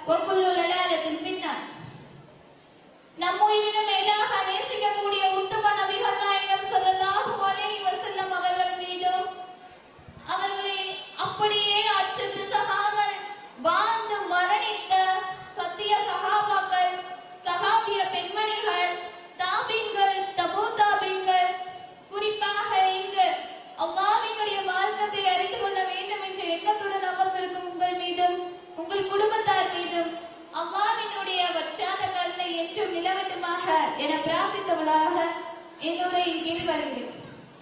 وكل ضلالة في النار நம்ம உயிரினும் மேலாக நேசிக்கக்கூடிய உத்தம நபிகள் நாயகம் ஸல்லல்லாஹு அலைஹி வஸல்லம் அவர்கள் மீதும் அவர்களை அப்படியே அச்சத்து சகாமல் வாழ்ந்து மரணித்த சத்திய சகாபாக்கள் சகாபிய பெண்மணிகள் தாபின்கள் தபூ தாபின்கள் குறிப்பாக இங்கு அல்லாஹ்வினுடைய மார்க்கத்தை அறிந்து கொள்ள வேண்டும் என்ற எண்ணத்துடன் அமர்ந்திருக்கும் உங்கள் மீதும் உங்கள் குடும்பத்தார் மீதும் அல்லாஹ்வினுடைய வற்றாத கருணை என்றும் நிலவட்டுமாக என பிரார்த்தித்தவளாக என்னுடைய கீழ் வருகிறேன்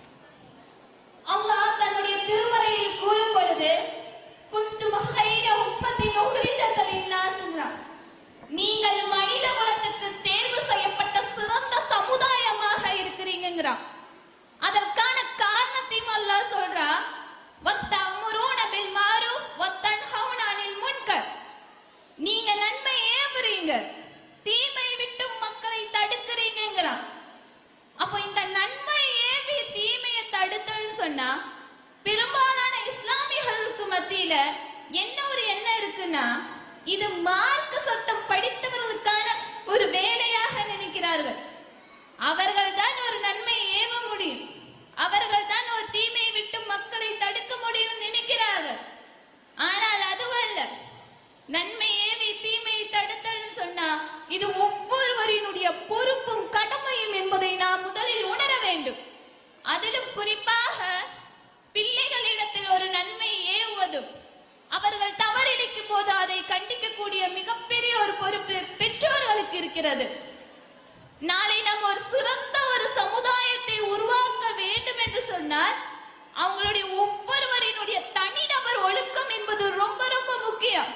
அல்லாஹ் தன்னுடைய திருமறையில் கூறும் பொழுது குந்து மஹைர உம்மத்தின் உஹ்ரிஜத்தலின் நாஸ்ன்றான் நீங்கள் மனித குலத்துக்கு தேர்வு செய்யப்பட்ட சிறந்த சமுதாயமாக இருக்கிறீங்கிறான் அதற்கான காரணத்தையும் அல்லாஹ் சொல்றான் வத்தமுரூன பில் மாரூஃப் வத்தன்ஹவுன அனில் முன்கர் நீங்க நன்மை ஏவுறீங்க தீமை விட்டு மக்களை தடுக்கிறீங்கிறான் அப்போ இந்த நன்மை ஏவி தீமையை தடுத்தல்னு சொன்னா பெரும்பாலான இஸ்லாமியர்களுக்கு மத்தியில என்ன ஒரு எண்ணம் இருக்குன்னா இது மார்க்க சட்டம் படித்தவர்களுக்கான ஒரு வேலையாக நினைக்கிறார்கள் அவர்கள் தான் ஒரு நன்மை ஏவ முடியும் அவர்கள் தான் ஒரு தீமையை விட்டு மக்களை தடுக்க முடியும் நினைக்கிறார்கள் ஆனால் அதுவல்ல நன்மை ஏவி தீமையை தடுத்தல்னு சொன்னா இது ஒவ்வொருவரினுடைய பொறுப்பும் கடமையும் என்பதை நாம் முதலில் உணர வேண்டும் அதிலும் குறிப்பாக பிள்ளைகளிடத்தில் ஒரு நன்மை ஏவுவதும் அவர்கள் தவறிழைக்கும் போது அதை கண்டிக்கக்கூடிய மிகப்பெரிய ஒரு பொறுப்பு பெற்றோர்களுக்கு இருக்கிறது நாளை நாம் ஒரு சிறந்த ஒரு சமுதாயத்தை உருவாக்க வேண்டும் என்று சொன்னால் அவங்களுடைய ஒவ்வொருவரினுடைய தனிநபர் ஒழுக்கம் என்பது ரொம்ப ரொம்ப முக்கியம்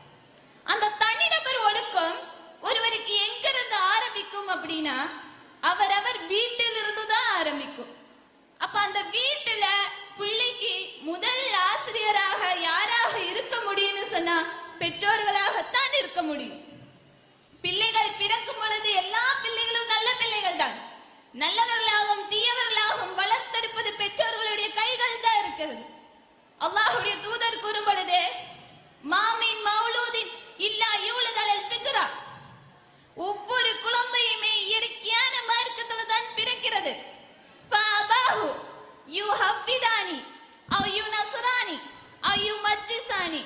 அந்த தனிநபர் ஒழுக்கம் ஒருவருக்கு எங்கிருந்து ஆரம்பிக்கும் அப்படின்னா அவரவர் வீட்டிலிருந்து தான் ஆரம்பிக்கும் அப்ப அந்த வீட்டுல பிள்ளைக்கு முதல் ஆசிரியராக யாராக இருக்க முடியும்னு சொன்னா பெற்றோர்களாகத்தான் இருக்க முடியும் பிள்ளைகள் பிறக்கும் பொழுது எல்லா பிள்ளைகளும் நல்ல பிள்ளைகள் தான் நல்லவர்களாகவும் தீயவர்களாகவும் வளர்த்தெடுப்பது பெற்றோர்களுடைய கைகள் தான் இருக்கிறது அல்லாஹ்வுடைய தூதர் கூறும் பொழுது மாமின் மௌலூதின் இல்லா யூலுதலல் ஃபிக்ரா ஒவ்வொரு குழந்தையுமே இயற்கையான மார்க்கத்துல தான் பிறக்கிறது ஃபஅபாஹு யுஹவ்விதானி அவ் யுனஸ்ரானி அவ் யுமஜ்ஜிசானி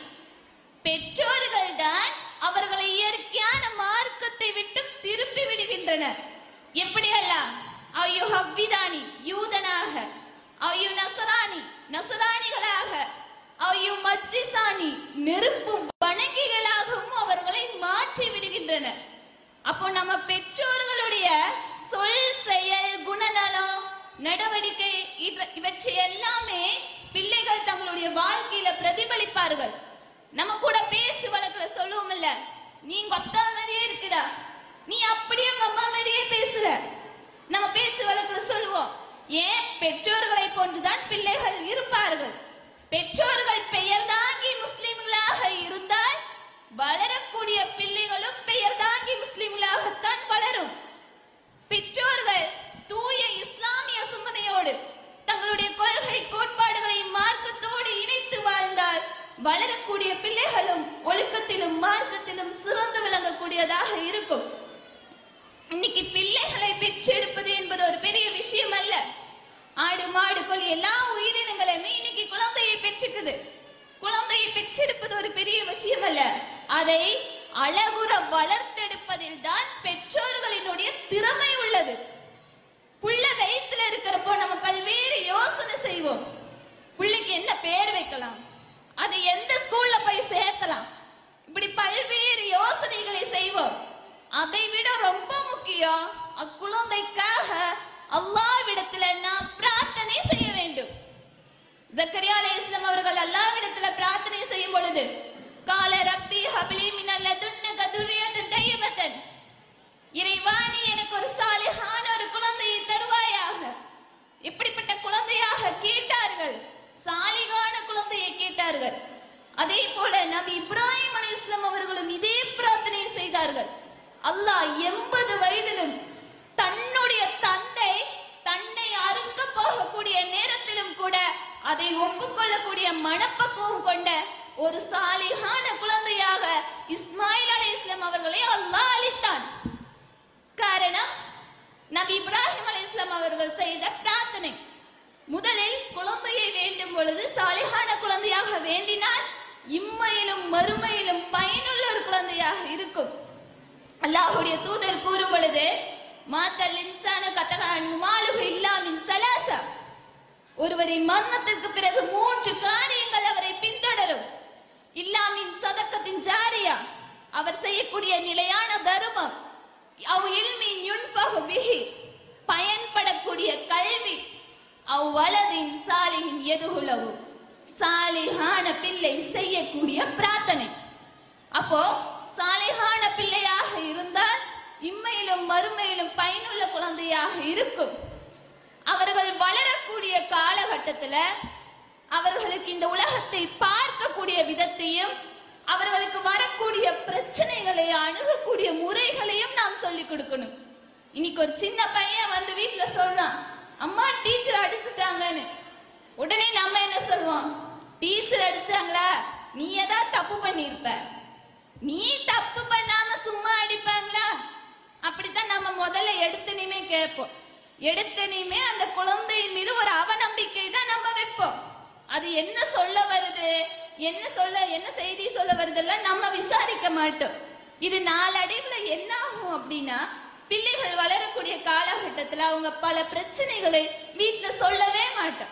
பெற்றோர்கள் தான் அவர்களை இயற்கையான மார்க்கத்தை விட்டு திருப்பி விடுகின்றனர் எப்படியெல்லாம் ஐயோ ஹவ்விதானி யூதனாக ஐயோ நசராணி நசராணிகளாக ஐயோ மஜ்ஜிசானி நெருப்பும் வணங்கிகளாகவும் அவர்களை மாற்றி விடுகின்றனர் அப்போ நம்ம பெற்றோர்களுடைய சொல் செயல் குணநலம் நடவடிக்கை இவ- இவற்றை எல்லாமே பிள்ளைகள் தங்களுடைய வாழ்க்கையில பிரதிபலிப்பார்கள் நம்ம கூட பேச்சு வழக்குல சொல்லுவோம் இல்ல நீங்க அத்தா மாதிரியே இருக்குடா நீ அப்படியே உங்க அம்மா மாதிரியே பேசுற நம்ம பேச்சு வழக்குல சொல்லுவோம் ஏன் பெற்றோர்களை போன்றுதான் பிள்ளைகள் இருப்பார்கள் பெற்றோர்கள் பெயர் தாங்கி முஸ்லிம்களாக இருந்தால் வளரக்கூடிய பிள்ளைகளும் பெயர் தாங்கி முஸ்லிம்களாகத்தான் வளரும் பெற்றோர்கள் தூய இஸ்லாமிய சிந்தனையோடு தங்களுடைய கொள்கை கோட்பாடுகளை மார்க்கத்தோடு இணைத்து வாழ்ந்தால் வளரக்கூடிய பிள்ளைகளும் ஒழுக்கத்திலும் மார்க்கத்திலும் சிறந்து விளங்கக்கூடியதாக இருக்கும் இன்னைக்கு பிள்ளைகளை பெற்றெடுப்பது என்பது ஒரு பெரிய விஷயம் அல்ல ஆடு மாடு கோழி எல்லா உயிரினங்களுமே இன்னைக்கு குழந்தையை பெற்றுக்குது குழந்தையை பெற்றெடுப்பது ஒரு பெரிய விஷயம் அல்ல அதை அழகுற வளர்த்தெடுப்பதில் தான் பெற்றோர்களினுடைய திறமை உள்ளது புள்ள வயித்துல இருக்கிறப்போ நம்ம பல்வேறு யோசனை செய்வோம் புள்ளைக்கு என்ன பேர் வைக்கலாம் அதை எந்த ஸ்கூல்ல போய் சேர்க்கலாம் இப்படி பல்வேறு யோசனைகளை செய்வோம் அதை விட ரொம்ப முக்கியம் அக்குழந்தைக்காக அல்லாவிடத்துல நாம் பிரார்த்தனை செய்ய வேண்டும் ஜக்கரியா அலைஹிஸ்ஸலாம் அவர்கள் அல்லாஹ்விடத்துல பிரார்த்தனை செய்யும் பொழுது கால ரப்பி ஹப்லி மினல் லதுன்னக துர்ரியத்தன் தையபத்தன் இறைவா நீ எனக்கு ஒரு சாலிஹான ஒரு குழந்தையை தருவாயாக எப்படிப்பட்ட குழந்தையாக கேட்டார்கள் சாலிகான குழந்தையை கேட்டார்கள் அதே போல நபி இப்ராஹிம் அலைஹிஸ்ஸலாம் அவர்களும் இதே பிரார்த்தனை செய்தார்கள் அல்லாஹ் எண்பது வயதிலும் தன்னுடைய தந்தை தன்னை அறுக்க போகக்கூடிய நேரத்திலும் கூட அதை ஒப்புக்கொள்ளக்கூடிய மனப்பக்குவம் கொண்ட ஒரு சாலிகான குழந்தையாக இஸ்மாயில் காரணம் நபி இப்ராஹிம் அலைஹிஸ்ஸலாம் அவர்கள் செய்த பிரார்த்தனை முதலில் குழந்தையை வேண்டும் பொழுது சாலிஹான குழந்தையாக வேண்டினால் இம்மையிலும் மறுமையிலும் பயனுள்ள ஒரு குழந்தையாக இருக்கும் அல்லாஹ்வுடைய தூதர் கூறும் பொழுது மாத்தல் இன்சான கத்தகான் மாலுகு இல்லாமின் சலாசா ஒருவரின் மரணத்திற்கு பிறகு மூன்று காரியங்கள் அவரை பின்தொடரும் இல்லாமின் சதக்கத்தின் ஜாரியா அவர் செய்யக்கூடிய நிலையான தர்மம் அவ் இல்மின் யுன்பகு பிஹி பயன்படக்கூடிய கல்வி அவ் வலதின் சாலியின் எதுகுலவு சாலிஹான பிள்ளை செய்யக்கூடிய பிரார்த்தனை அப்போ சாலிஹான பிள்ளையாக இருந்தால் இம்மையிலும் மறுமையிலும் பயனுள்ள குழந்தையாக இருக்கும் அவர்கள் வளரக்கூடிய காலகட்டத்துல அவர்களுக்கு இந்த உலகத்தை பார்க்கக்கூடிய விதத்தையும் அவர்களுக்கு வரக்கூடிய பிரச்சனைகளை அணுகக்கூடிய முறைகளையும் நாம் சொல்லிக் கொடுக்கணும் இன்னைக்கு ஒரு சின்ன பையன் வந்து வீட்டுல சொல்றான் அம்மா டீச்சர் அடிச்சுட்டாங்கன்னு உடனே நம்ம என்ன சொல்லுவோம் டீச்சர் அடிச்சாங்களா நீ ஏதாவது தப்பு பண்ணிருப்ப நீ தப்பு பண்ணாம சும்மா அடிப்பாங்களா அப்படித்தான் நம்ம முதல்ல எடுத்தனையுமே கேட்போம் எடுத்தனையுமே அந்த குழந்தையின் மீது ஒரு அவநம்பிக்கை தான் நம்ம வைப்போம் அது என்ன சொல்ல வருது என்ன சொல்ல என்ன செய்தி சொல்ல வருதெல்லாம் நம்ம விசாரிக்க மாட்டோம் இது நாளடைவுல என்ன ஆகும் அப்படின்னா பிள்ளைகள் வளரக்கூடிய காலகட்டத்துல அவங்க பல பிரச்சனைகளை வீட்டுல சொல்லவே மாட்டோம்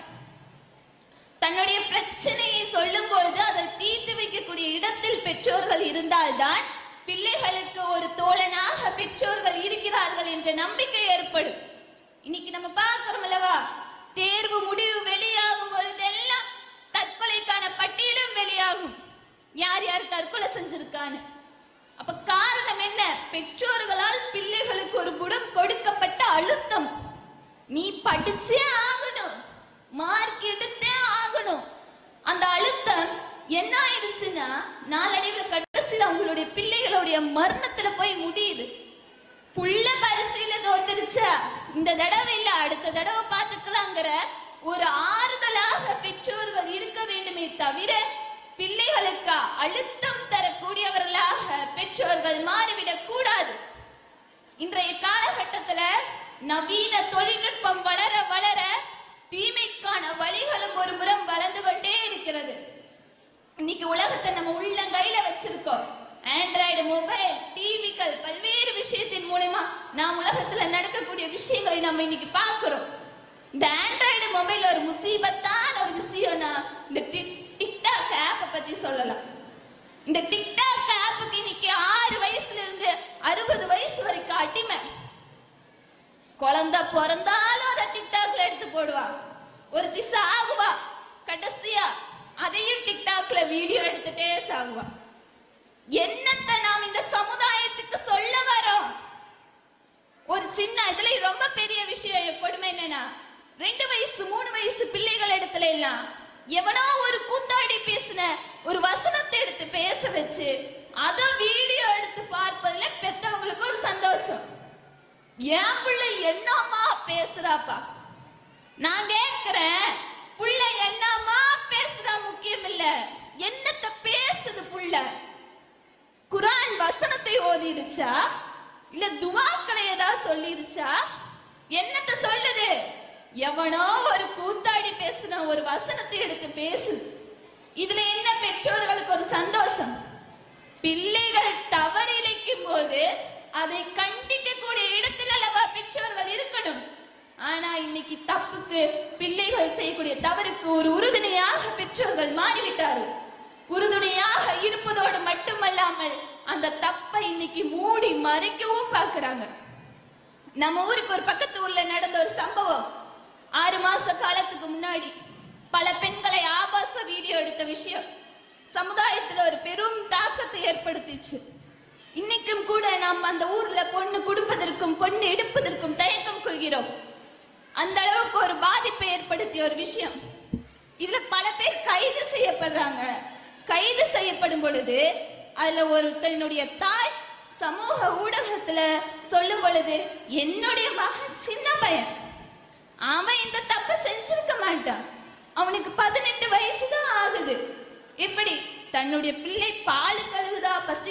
தன்னுடைய பிரச்சனையை சொல்லும் பொழுது அதை தீர்த்து வைக்கக்கூடிய இடத்தில் பெற்றோர்கள் இருந்தால்தான் பிள்ளைகளுக்கு ஒரு தோழனாக பெற்றோர்கள் இருக்கிறார்கள் என்ற நம்பிக்கை ஏற்படும் இன்னைக்கு நம்ம பார்க்கிறோம் அல்லவா தேர்வு முடிவு வெளியாகும் பொழுதெல்லாம் தற்கொலைக்கான பட்டியலும் வெளியாகும் யார் யார் தற்கொலை செஞ்சிருக்கான்னு அப்ப காரணம் என்ன பெற்றோர்களால் பிள்ளைகளுக்கு ஒரு குணம் கொடுக்கப்பட்ட அழுத்தம் நீ படிச்சே ஆகணும் மார்க் எடுத்தே ஆகணும் அந்த அழுத்தம் என்ன ஆயிடுச்சுன்னா நாளடைவில் கடைசியில் அவங்களுடைய பிள்ளைகளுடைய மரணத்துல போய் முடியுது புள்ள பரீட்சையில தோத்துருச்சா இந்த தடவை இல்ல அடுத்த தடவை பாத்துக்கலாங்கிற ஒரு ஆறுதலாக பெற்றோர்கள் இருக்க வேண்டுமே தவிர பிள்ளைகளுக்கு அழுத்தம் தரக்கூடியவர்களாக பெற்றோர்கள் மாறிவிடக் கூடாது இன்றைய காலகட்டத்துல நவீன தொழில்நுட்பம் வளர வளர தீமைக்கான வழிகளும் ஒரு புறம் வளர்ந்து கொண்டே இருக்கிறது இன்னைக்கு உலகத்தை நம்ம உள்ளங்கையில வச்சிருக்கோம் ஆண்ட்ராய்டு மொபைல் டிவிகள் பல்வேறு விஷயத்தின் மூலமா நாம் உலகத்துல நடக்கக்கூடிய விஷயங்களை நம்ம இன்னைக்கு பார்க்கிறோம் இந்த ஆண்ட்ராய்டு மொபைல் ஒரு முசீபத்தான ஒரு விஷயம்னா இந்த டிக்- டிக்டாக் ஆப்பை பத்தி சொல்லலாம் இந்த டிக்டாக் ஆப்புக்கு இன்னைக்கு ஆறு வயசுல இருந்து அறுபது வயசு வரைக்கும் அடிமை குழந்தை பிறந்தாலும் அதை டிக்டாக்ல எடுத்து போடுவா ஒரு திசை ஆகுவா கடைசியா அதையும் டிக்டாக்ல வீடியோ எடுத்துட்டே சாகுவா என்னத்தை நாம் இந்த சமுதாயத்துக்கு சொல்ல வரோம் ஒரு சின்ன இதுல ரொம்ப பெரிய விஷயம் கொடுமை என்னன்னா ரெண்டு வயசு மூணு வயசு பிள்ளைகள் இடத்துல எல்லாம் எவனோ ஒரு கூத்தாடி பேசின ஒரு வசனத்தை எடுத்து பேச வச்சு அத வீடியோ எடுத்து பார்ப்பதுல பெத்தவங்களுக்கு ஒரு சந்தோஷம் என் பிள்ளை என்னம்மா பேசுறாப்பா நான் கேக்குறேன் புள்ள என்னம்மா பேசுறா முக்கியம் இல்ல என்னத்த பேசுது புள்ள குரான் வசனத்தை ஓதிடுச்சா இல்ல துவாக்களை ஏதாவது சொல்லிடுச்சா என்னத்த சொல்லுது எவனோ ஒரு கூத்தாடி பேசின ஒரு வசனத்தை எடுத்து பேசுது இதுல என்ன பெற்றோர்களுக்கு ஒரு சந்தோஷம் பிள்ளைகள் தவறிழைக்கும் போது அதை கண்டிக்கக்கூடிய இடத்தில் அல்லவா பெற்றோர்கள் இருக்கணும் ஆனா இன்னைக்கு தப்புக்கு பிள்ளைகள் செய்யக்கூடிய தவறுக்கு ஒரு உறுதுணையாக பெற்றோர்கள் மாறிவிட்டார்கள் உறுதுணையாக இருப்பதோடு மட்டுமல்லாமல் அந்த தப்பை இன்னைக்கு மூடி மறைக்கவும் பார்க்கறாங்க நம்ம ஊருக்கு ஒரு பக்கத்து ஊர்ல நடந்த ஒரு சம்பவம் ஆறு மாச காலத்துக்கு முன்னாடி பல பெண்களை ஆபாச வீடியோ எடுத்த விஷயம் சமுதாயத்துல ஒரு பெரும் தாக்கத்தை ஏற்படுத்திச்சு இன்னைக்கும் கூட நாம் அந்த ஊர்ல பொண்ணு கொடுப்பதற்கும் பொண்ணு எடுப்பதற்கும் தயக்கம் கொள்கிறோம் அந்த அளவுக்கு ஒரு பாதிப்பை ஏற்படுத்திய ஒரு விஷயம் இதுல பல பேர் கைது செய்யப்படுறாங்க கைது செய்யப்படும் பொழுது அதுல ஒருத்தனுடைய தாய் சமூக ஊடகத்துல சொல்லும் பொழுது என்னுடைய மகன் சின்ன பையன் அவன் இந்த தப்பு செஞ்சிருக்க மாட்டான் அவனுக்கு பதினெட்டு வயசு தான் ஆகுது எப்படி தன்னுடைய பிள்ளை பால் கழுகுதா பசி கழுகு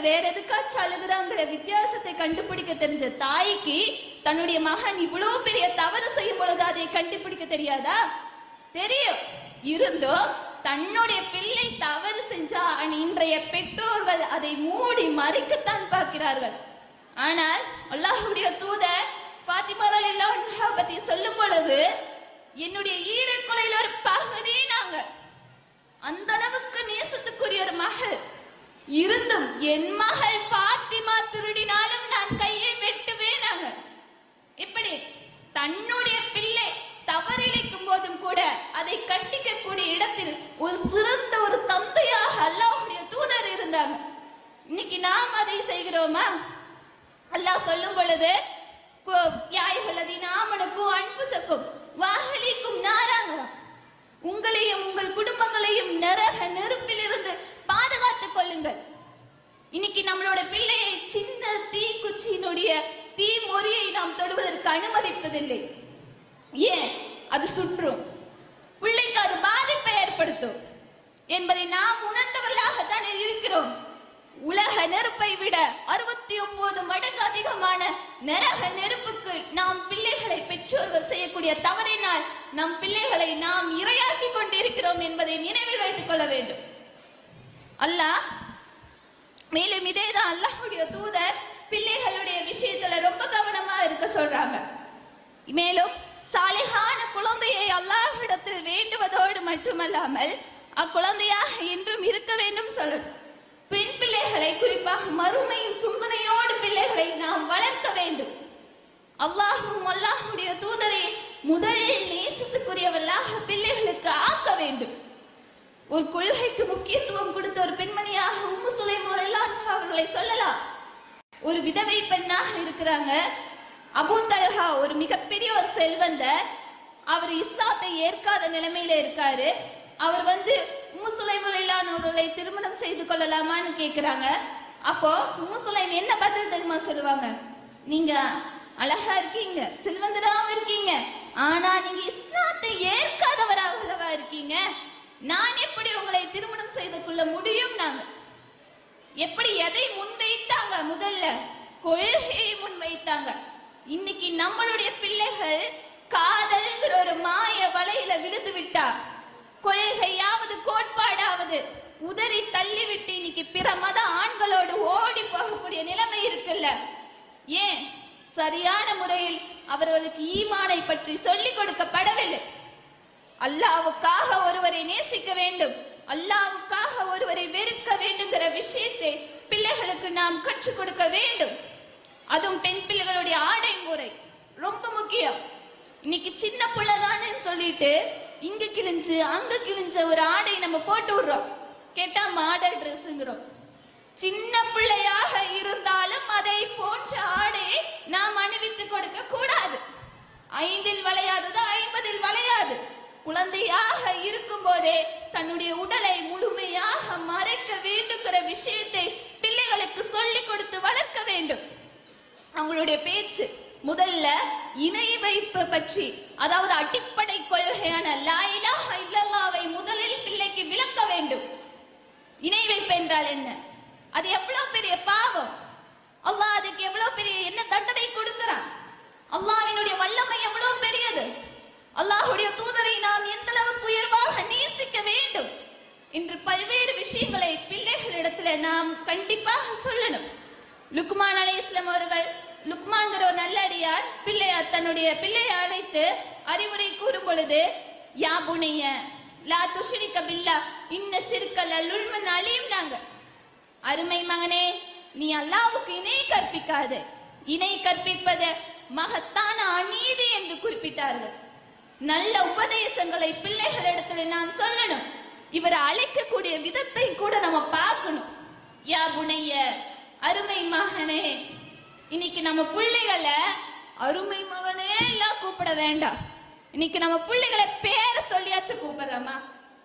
வேற எதுக்காச்சும் அழுகுறாங்கிற வித்தியாசத்தை கண்டுபிடிக்க தெரிஞ்ச தாய்க்கு தன்னுடைய மகன் இவ்வளவு பெரிய தவறு செய்யும் பொழுது அதை கண்டுபிடிக்க தெரியாதா தெரியும் இருந்தும் தன்னுடைய பிள்ளை தவறு செஞ்சா இன்றைய பெற்றோர்கள் அதை மூடி மறைக்கத்தான் பார்க்கிறார்கள் ஆனால் அல்லாஹ்வுடைய தூதர் பாத்திமா ரலியல்லாஹு பத்தி சொல்லும் பொழுது என்னுடைய ஈரக்குலையில் ஒரு பகுதி நாங்க அந்த அளவுக்கு நேசத்துக்குரிய ஒரு மகள் இருந்தும் என் மகள் பாத்திமா திருடினாலும் நான் கையை வெட்டுவேன் நாங்க இப்படி தன்னுடைய பிள்ளை தவறிழைக்கும் போதும் கூட அதை கண்டிக்கக்கூடிய இடத்தில் ஒரு சிறந்த ஒரு தந்தையாக அல்லாஹ்வுடைய தூதர் இருந்தாங்க இன்னைக்கு நாம் அதை செய்கிறோமா அல்லாஹ் சொல்லும் பொழுது யாய்களதி நாமனுக்கும் அன்புசக்கும் வாகலிக்கும் நாராங்களாம் உங்களையும் உங்கள் குடும்பங்களையும் நரக நெருப்பிலிருந்து பாதுகாத்துக் கொள்ளுங்கள் இன்னைக்கு நம்மளோட பிள்ளையை சின்ன தீ குச்சியினுடைய தீ மொறியை நாம் தொடுவதற்கு அனுமதிப்பதில்லை ஏன் அது சுற்றும் பிள்ளைக்கு அது பாதிப்பை ஏற்படுத்தும் என்பதை நாம் உணர்ந்தவர்களாகத்தான் இருக்கிறோம் உலக நெருப்பை விட அறுபத்தி ஒன்பது மடங்கு அதிகமான நரக நெருப்புக்கு நாம் பிள்ளைகளை பெற்றோர்கள் செய்யக்கூடிய தவறினால் நம் பிள்ளைகளை நாம் இரையாக்கி கொண்டிருக்கிறோம் என்பதை நினைவில் வைத்துக் கொள்ள வேண்டும் அல்லாஹ் மேலும் இதேதான் அல்லாஹ்வுடைய தூதர் பிள்ளைகளுடைய விஷயத்துல ரொம்ப கவனமா இருக்க சொல்றாங்க மேலும் சாலிகான குழந்தையை அல்லாஹ்விடத்தில் வேண்டுவதோடு மட்டுமல்லாமல் அக்குழந்தையாக என்றும் இருக்க வேண்டும் சொல்லணும் பெண் பிள்ளைகளை குறிப்பாக மறுமையின் சிந்தனையோடு பிள்ளைகளை நாம் வளர்க்க வேண்டும் அல்லாஹும் அல்லாஹுடைய தூதரை முதலில் நேசத்துக்குரியவர்களாக பிள்ளைகளுக்கு ஆக்க வேண்டும் ஒரு கொள்கைக்கு முக்கியத்துவம் கொடுத்த ஒரு பெண்மணியாக உம்மு சுலைமான் எல்லாம் அவர்களை சொல்லலாம் ஒரு விதவை பெண்ணாக இருக்கிறாங்க அபூ தல்ஹா ஒரு மிகப்பெரிய ஒரு செல்வந்தர் அவர் இஸ்லாத்தை ஏற்காத நிலைமையில இருக்காரு அவர் வந்து உம்மு சுலைமான் அவர்களை திருமணம் செய்து கொள்ளலாமான்னு கேக்குறாங்க அப்போ உம்மு சுலைம் என்ன பதில் தெரியுமா சொல்லுவாங்க நீங்க அழகா இருக்கீங்க செல்வந்தராவும் இருக்கீங்க ஆனா நீங்க இஸ்லாத்தை ஏற்காதவராகவா இருக்கீங்க நான் எப்படி உங்களை திருமணம் செய்து கொள்ள முடியும் நாங்க எப்படி எதை முன்வைத்தாங்க முதல்ல கொள்கையை முன்வைத்தாங்க இன்னைக்கு நம்மளுடைய பிள்ளைகள் காதல்ங்கிற ஒரு மாய வலையில விழுந்து விட்டா கொள்கையாவது கோட்பாடாவது உதறி தள்ளிவிட்டு இன்னைக்கு பிற மத ஆண்களோடு ஓடி போகக்கூடிய நிலைமை இருக்குல்ல ஏன் சரியான முறையில் அவர்களுக்கு ஈமானை பற்றி சொல்லிக் கொடுக்கப்படவில்லை அல்லாவுக்காக ஒருவரை நேசிக்க வேண்டும் அல்லாவுக்காக ஒருவரை வெறுக்க வேண்டுங்கிற விஷயத்தை பிள்ளைகளுக்கு நாம் கற்றுக் கொடுக்க வேண்டும் அதுவும் பெண் பிள்ளைகளுடைய ஆடை முறை ரொம்ப முக்கியம் இன்னைக்கு சின்ன பிள்ளைதானே சொல்லிட்டு இங்க கிழிஞ்சு அங்க கிழிஞ்ச ஒரு ஆடை நம்ம போட்டு விடுறோம் கேட்டா மாடல் ட்ரெஸ்ஸுங்கிறோம் சின்ன பிள்ளையாக இருந்தாலும் அதை போன்ற ஆடையை நாம் அணிவித்துக் கொடுக்க கூடாது ஐந்தில் வளையாதது ஐம்பதில் வளையாது குழந்தையாக இருக்கும் போதே தன்னுடைய உடலை முழுமையாக மறைக்க வேண்டுங்கிற விஷயத்தை பிள்ளைகளுக்கு சொல்லிக் கொடுத்து வளர்க்க வேண்டும் அவங்களுடைய பேச்சு முதல்ல இணை வைப்பு பற்றி அதாவது அடிப்படை கொள்கையான லாயிலா இல்லல்லாவை முதலில் பிள்ளைக்கு விளக்க வேண்டும் இணை வைப்பு என்றால் என்ன அது எவ்வளவு பெரிய பாவம் அல்லாஹ் அதுக்கு எவ்வளவு பெரிய என்ன தண்டனை கொடுக்கிறான் அல்லாஹ்வினுடைய வல்லமை எவ்வளவு பெரியது அல்லாஹ்வுடைய தூதரை நாம் எந்த அளவுக்கு உயர்வாக நேசிக்க வேண்டும் என்று பல்வேறு விஷயங்களை பிள்ளைகளிடத்துல நாம் கண்டிப்பாக சொல்லணும் லுக்மான் அலை இஸ்லாம் அவர்கள் லுக்மான்கிற ஒரு நல்ல அடியார் பிள்ளையார் தன்னுடைய பிள்ளையை அழைத்து அறிவுரை கூறும் பொழுது யா புனைய லா துஷ்ரிக்க பில்லா இன்ன ஷிர்கல் அலுல்மன் அலியும் நாங்க அருமை மகனே நீ அல்லாவுக்கு இணை கற்பிக்காது இணை கற்பிப்பது மகத்தான அநீதி என்று குறிப்பிட்டார்கள் நல்ல உபதேசங்களை பிள்ளைகளிடத்துல நாம் சொல்லணும் இவரை அழைக்கக்கூடிய விதத்தை கூட நம்ம பார்க்கணும் யா புனைய அருமை மகனே இன்னைக்கு நம்ம பிள்ளைகளை அருமை மகனே எல்லாம் கூப்பிட வேண்டாம் இன்னைக்கு நம்ம பிள்ளைகளை பேரை சொல்லியாச்சும் கூப்பிடுறோமா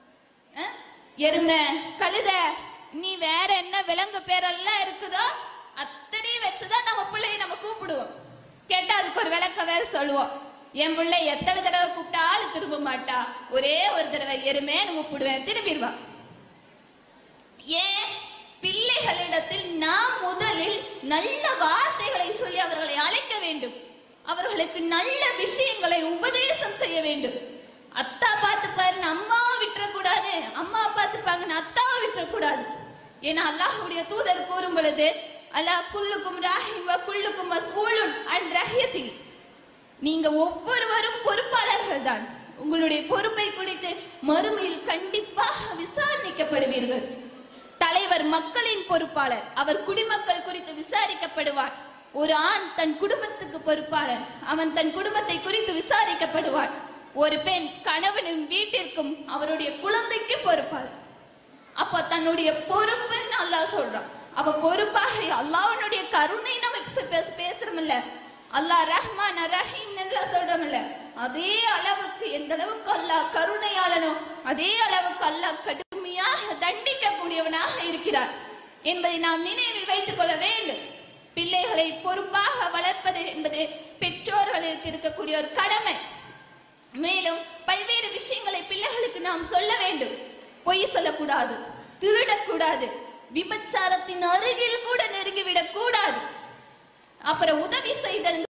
அஹ்? எருமை கழுத நீ வேற என்ன விலங்கு பேரெல்லாம் இருக்குதோ அத்தனையும் வச்சுதான் நம்ம பிள்ளைய நம்ம கூப்பிடுவோம் கேட்டா அதுக்கு ஒரு விளக்க வேற சொல்லுவோம் என் பிள்ளை எத்தனை தடவை கூப்பிட்டாலும் திரும்ப மாட்டா ஒரே ஒரு தடவை எருமேன்னு கூப்பிடுவேன் திரும்பிடுவா ஏன் பிள்ளைகளிடத்துல பிள்ளைகளிடத்தில் நாம் முதலில் நல்ல வார்த்தைகளை சொல்லி அவர்களை அழைக்க வேண்டும் அவர்களுக்கு நல்ல விஷயங்களை உபதேசம் செய்ய வேண்டும் அத்தா பார்த்துப்பாருன்னு அம்மாவை விட்டுறக்கூடாது அம்மா பார்த்துப்பாங்கன்னு அத்தாவை விட்டுறக்கூடாது ஏன்னா அல்லாஹ்வுடைய தூதர் கூறும் பொழுது அல்லாஹ் குல்லுக்கும் ராஹிம் வ குல்லுக்கும் மஸ்ஊலுன் அன் ரஹியதி நீங்க ஒவ்வொருவரும் பொறுப்பாளர்கள் தான் உங்களுடைய பொறுப்பை குறித்து மறுமையில் கண்டிப்பாக விசாரணிக்கப்படுவீர்கள் தலைவர் மக்களின் பொறுப்பாளர் அவர் குடிமக்கள் குறித்து விசாரிக்கப்படுவார் ஒரு ஆண் தன் குடும்பத்துக்கு பொறுப்பாளர் அவன் தன் குடும்பத்தை குறித்து விசாரிக்கப்படுவார் ஒரு பெண் கணவனின் வீட்டிற்கும் அவருடைய குழந்தைக்கு பொறுப்பாளர் அப்ப தன்னுடைய பொறுப்புன்னு அல்லாஹ் சொல்றான் அப்ப பொறுப்பாக அல்லாஹ்வுடைய கருணை நம்ம பேச- பேச- பேசுறோம்ல அல்லாஹ் ரஹ்மான் ரஹீம் எல்லாம் சொல்றோம்ல அதே அளவுக்கு எந்த அளவுக்கு அல்லாஹ் கருணையாளனோ அதே அளவுக்கு அல்லாஹ் கடுமையாக தண்டிக்கக்கூடியவனாக இருக்கிறார் என்பதை நாம் நினைவில் வைத்துக் கொள்ள வேண்டும் பிள்ளைகளை பொறுப்பாக வளர்ப்பது என்பது பெற்றோர்களுக்கு இருக்கக்கூடிய ஒரு கடமை மேலும் பல்வேறு விஷயங்களை பிள்ளைகளுக்கு நாம் சொல்ல வேண்டும் பொய் சொல்லக்கூடாது திருடக்கூடாது விபச்சாரத்தின் அருகில் கூட நெருங்கிவிடக் கூடாது அப்புறம் உதவி செய்தல்